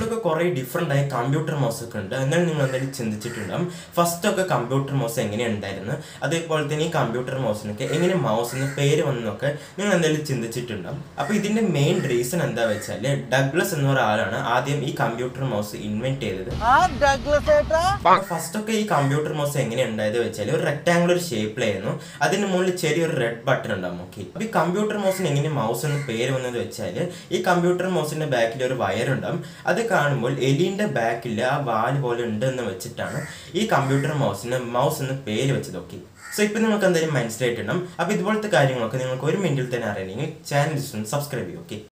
ഇപ്പോഴൊക്കെ കുറേ ഡിഫറെൻ്റ് ആയ കമ്പ്യൂട്ടർ മൗസ് ഒക്കെ ഉണ്ട് എന്നാലും നിങ്ങൾ എന്തായാലും ചിന്തിച്ചിട്ടുണ്ടാവും ഫസ്റ്റ് ഒക്കെ കമ്പ്യൂട്ടർ മൗസ് എങ്ങനെയുണ്ടായിരുന്നു അതേപോലെ തന്നെ ഈ കമ്പ്യൂട്ടർ മൗസിനൊക്കെ എങ്ങനെ മൗസ് എന്ന് പേര് വന്നൊക്കെ നിങ്ങൾ എന്തായാലും ചിന്തിച്ചിട്ടുണ്ടാവും അപ്പോൾ ഇതിന്റെ മെയിൻ റീസൺ എന്താ വെച്ചാൽ ഡഗ്ലസ് എന്ന ഒരാളാണ് ആദ്യം ഈ കമ്പ്യൂട്ടർ മൗസ് ഇൻവെന്റ് ചെയ്തത് ആ ഡഗ്ലസ് ഏട്ടാ ഫസ്റ്റ് ഒക്കെ ഈ കമ്പ്യൂട്ടർ മൗസ് എങ്ങനെ ഉണ്ടായത് വെച്ചാൽ ഒരു റെക്ടാങ്കുലർ ഷേപ്പിലായിരുന്നു അതിന് മുകളിൽ ചെറിയൊരു റെഡ് ബട്ടൺ ഉണ്ടാവും ഓക്കെ അപ്പൊ ഈ കമ്പ്യൂട്ടർ മൗസിന് എങ്ങനെ മൗസ് എന്ന് പേര് വന്നത് വെച്ചാൽ ഈ കമ്പ്യൂട്ടർ മൗസിന്റെ ബാക്കിൽ ഒരു വയർ ഉണ്ടാവും അത് കാണുമ്പോൾ എലിന്റെ ബാക്കിൽ ആ വാല് പോലെ ഉണ്ട് എന്ന് വെച്ചിട്ടാണ് ഈ കമ്പ്യൂട്ടർ മൗസിന് മൗസ് എന്ന് പേര് വെച്ചത് ഓക്കെ സോ ഇപ്പൊ നിങ്ങൾക്ക് എന്തായാലും മനസ്സിലായിട്ടുണ്ടാവും അപ്പൊ ഇതുപോലത്തെ കാര്യങ്ങളൊക്കെ നിങ്ങൾക്ക് ഒരു മിനിറ്റിൽ തന്നെ അറിയണമെങ്കിൽ ചാനൽ സബ്സ്ക്രൈബ് ചെയ്യും ഓക്കെ